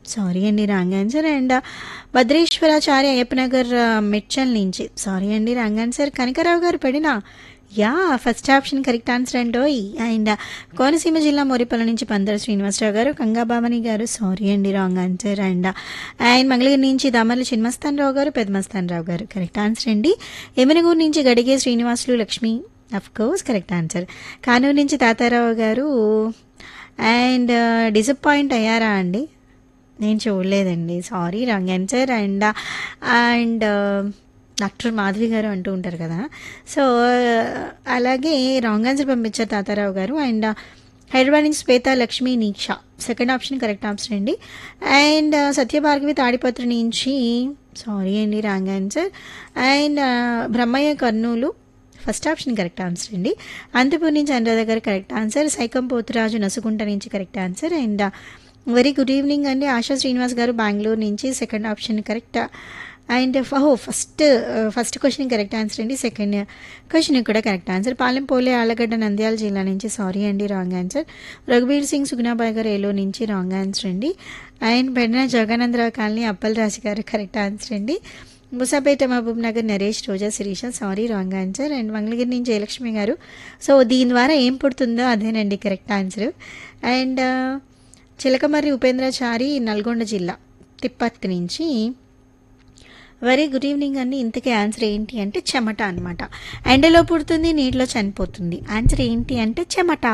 sorry అండి wrong answer and Bhadreshwaracharya Ayyappanagar Mirchal నుంచి sorry అండి రాంగ్ ఆన్సర్ కనకరావు గారు పడిన yeah first option correct answer అండోయ్ అండ్ కోనసీమ జిల్లా మోరిపల్లి నుంచి పందర శ్రీనివాసరావు గారు గంగాభామని గారు సారీ అండి wrong answer and and Mangalagiri నుంచి దామర్ల చిన్మస్తాన్ రావు గారు పెద్దమస్తాన్ రావు గారు కరెక్ట్ ఆన్సర్ అండి ఎమనగూరు నుంచి Gadige Srinivasulu Lakshmi of course correct answer Kanuru నుంచి తాతారావు గారు అండ్ డిసప్పాయింట్ అయ్యారా అండి నేను చూడలేదండి sorry wrong answer and and doctor Madhavi గారు అంటూ ఉంటారు కదా సో అలాగే రాంగ్ ఆన్సర్ పంపించారు తాతారావు గారు అండ్ హైదరాబాద్ నుంచి Swetha Lakshmi Neeksha second option correct option అండి అండ్ సత్యభార్గవి తాడిపత్రి నుంచి సారీ అండి wrong answer and Brahmaiah Kurnool first option correct answer అండి అంతపూర్ నుంచి అనురాధ గారు కరెక్ట్ ఆన్సర్ సైకం పోతురాజు నసుకుంట నుంచి correct answer and very good evening అండి ఆశా శ్రీనివాస్ గారు బెంగళూరు నుంచి సెకండ్ ఆప్షన్ కరెక్ట్ అండ్ ఓహో first first question correct answer అండి సెకండ్ క్వశ్చన్ కూడా కరెక్ట్ ఆన్సర్ పాలెం పోలే ఆలగడ్డ నంద్యాల జిల్లా నుంచి సారీ అండి రాంగ్ ఆన్సర్ రఘువీర్ సింగ్ సుగుణాబాయ్ గారు ఏలో నుంచి రాంగ్ ఆన్సర్ అండి అండ్ బెడన జగనందరావు కాలనీ అప్పల్ రాజు గారు కరెక్ట్ ఆన్సర్ అండి Musapeta Mahabubnagar Naresh Roja Sirisha sorry wrong answer and Mangalagiri నుంచి జయలక్ష్మి గారు సో దీని ద్వారా ఏం పుడుతుందో అదేనండి correct answer and Chilakamarri Upendrachari Nalgonda జిల్లా తిప్పత్తి నుంచి వెరీ గుడ్ ఈవినింగ్ అండి ఇంతకీ ఆన్సర్ ఏంటి అంటే చెమట అనమాట ఎండలో పుడుతుంది నీటిలో చనిపోతుంది ఆన్సర్ ఏంటి అంటే చెమట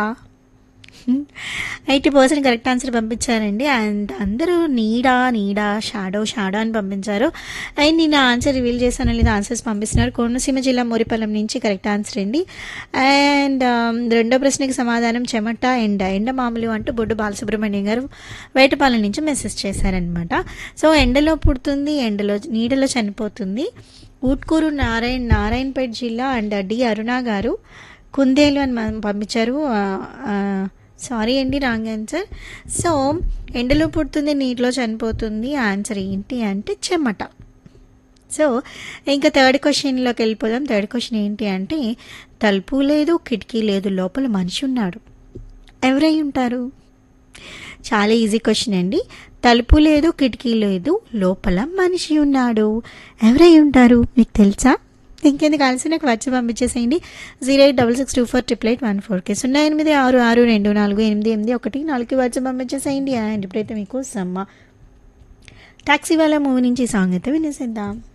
ఎయిటీ పర్సెంట్ కరెక్ట్ ఆన్సర్ పంపించారండి అండ్ అందరూ నీడా నీడా షాడో షాడో అని పంపించారు అండ్ నేను ఆన్సర్ రివీల్ చేశాను లేదా ఆన్సర్స్ పంపిస్తున్నారు కోనసీమ జిల్లా మోరిపల్లం నుంచి కరెక్ట్ ఆన్సర్ అండి అండ్ రెండో ప్రశ్నకి సమాధానం చెమట ఎండ ఎండ మామూలు అంటూ బొడ్డు బాలసుబ్రహ్మణ్యం గారు వేటపాలెం నుంచి మెసేజ్ చేశారనమాట సో ఎండలో పుడుతుంది ఎండలో నీడలో చనిపోతుంది ఊట్కూరు నారాయణ్ నారాయణపేట జిల్లా అండ్ డి అరుణ గారు కుందేలు అని పంపించారు సారీ అండి రాంగ్ ఆన్సర్ సో ఎండలో పుడుతుంది నీటిలో చనిపోతుంది ఆన్సర్ ఏంటి అంటే చెమట సో ఇంకా థర్డ్ క్వశ్చన్లోకి వెళ్ళిపోదాం థర్డ్ క్వశ్చన్ ఏంటి అంటే తలుపు లేదు కిటికీ లేదు లోపల మనిషి ఉన్నాడు ఎవరై ఉంటారు చాలా ఈజీ క్వశ్చన్ అండి తలుపు లేదు కిటికీ లేదు లోపల మనిషి ఉన్నాడు ఎవరై ఉంటారు మీకు తెలుసా ఇంకెందుకు కలిసి నాకు వచ్చి పంపించేసేయండి zero eight double six two four triple eight one ఫోర్కి సున్నా ఎనిమిది ఆరు ఆరు రెండు నాలుగు ఎనిమిది ఎనిమిది ఒకటి నాలుగుకి వచ్చి పంపించేసేయండి అండ్ ఇప్పుడైతే మీకు సమ్మ టాక్సీ వాళ్ళ మూవీ నుంచి సాంగ్ అయితే వినేసేద్దాం